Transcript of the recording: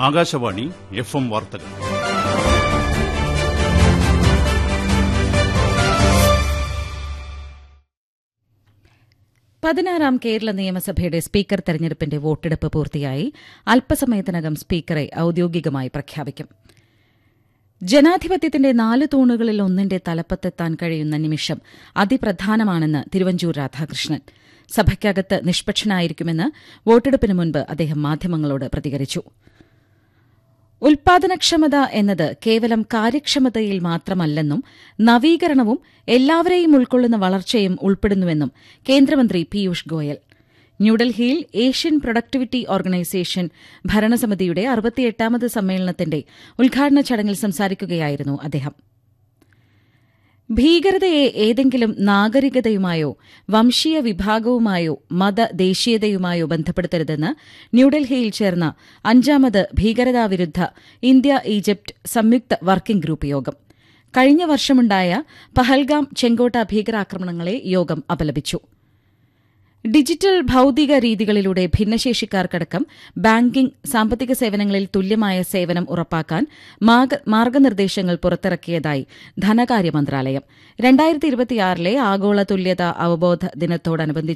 Akashvani F M വാർത്തകൾ പതിനാറാം കേരള നിയമസഭയുടെ സ്പീക്കർ തെരഞ്ഞെടുപ്പിന്റെ വോട്ടെടുപ്പ് പൂർത്തിയായി അല്പസമയത്തിനകം സ്പീക്കറെ ഔദ്യോഗികമായി പ്രഖ്യാപിക്കും ജനാധിപത്യത്തിന്റെ നാല് തൂണുകളിൽ ഒന്നിന്റെ തലപ്പത്തെത്താൻ കഴിയുന്ന നിമിഷം അതിപ്രധാനമാണെന്ന് തിരുവഞ്ചൂർ രാധാകൃഷ്ണൻ സഭയ്ക്കകത്ത് നിഷ്പക്ഷനായിരിക്കുമെന്ന് വോട്ടെടുപ്പിന് മുൻപ് അദ്ദേഹം മാധ്യമങ്ങളോട് പ്രതികരിച്ചു ഉൽപാദനക്ഷമത എന്നത് കേവലം കാര്യക്ഷമതയിൽ മാത്രമല്ലെന്നും നവീകരണവും എല്ലാവരെയും ഉൾക്കൊള്ളുന്ന വളർച്ചയും ഉൾപ്പെടുന്നുവെന്നും കേന്ദ്രമന്ത്രി പീയൂഷ് ഗോയൽ ന്യൂഡൽഹിയിൽ ഏഷ്യൻ പ്രൊഡക്ടിവിറ്റി ഓർഗനൈസേഷൻ ഭരണസമിതിയുടെ അറുപത്തിയെട്ടാമത് സമ്മേളനത്തിന്റെ ഉദ്ഘാടന ചടങ്ങിൽ സംസാരിക്കുകയായിരുന്നു അദ്ദേഹം ഭീകരതയെ ഏതെങ്കിലും നാഗരികതയുമായോ വംശീയ വിഭാഗവുമായോ മത ദേശീയതയുമായോ ബന്ധപ്പെടുത്തരുതെന്ന് ന്യൂഡൽഹിയിൽ ചേർന്ന അഞ്ചാമത് ഭീകരതാവിരുദ്ധ ഇന്ത്യ ഈജിപ്ത് സംയുക്ത വർക്കിംഗ് ഗ്രൂപ്പ് യോഗം കഴിഞ്ഞ വർഷമുണ്ടായ പഹൽഗാം ചെങ്കോട്ട ഭീകരാക്രമണങ്ങളെ യോഗം അപലപിച്ചു ഡിജിറ്റൽ ഭൌതിക രീതികളിലൂടെ ഭിന്നശേഷിക്കാർക്കടക്കം ബാങ്കിംഗ് സാമ്പത്തിക സേവനങ്ങളിൽ തുല്യമായ സേവനം ഉറപ്പാക്കാൻ മാർഗനിർദ്ദേശങ്ങൾ പുറത്തിറക്കിയതായി ധനകാര്യ മന്ത്രാലയം രണ്ടായിരത്തി ഇരുപത്തിയാറിലെ ആഗോള തുല്യതാ അവബോധ ദിനത്തോടനുബന്ധിച്ച്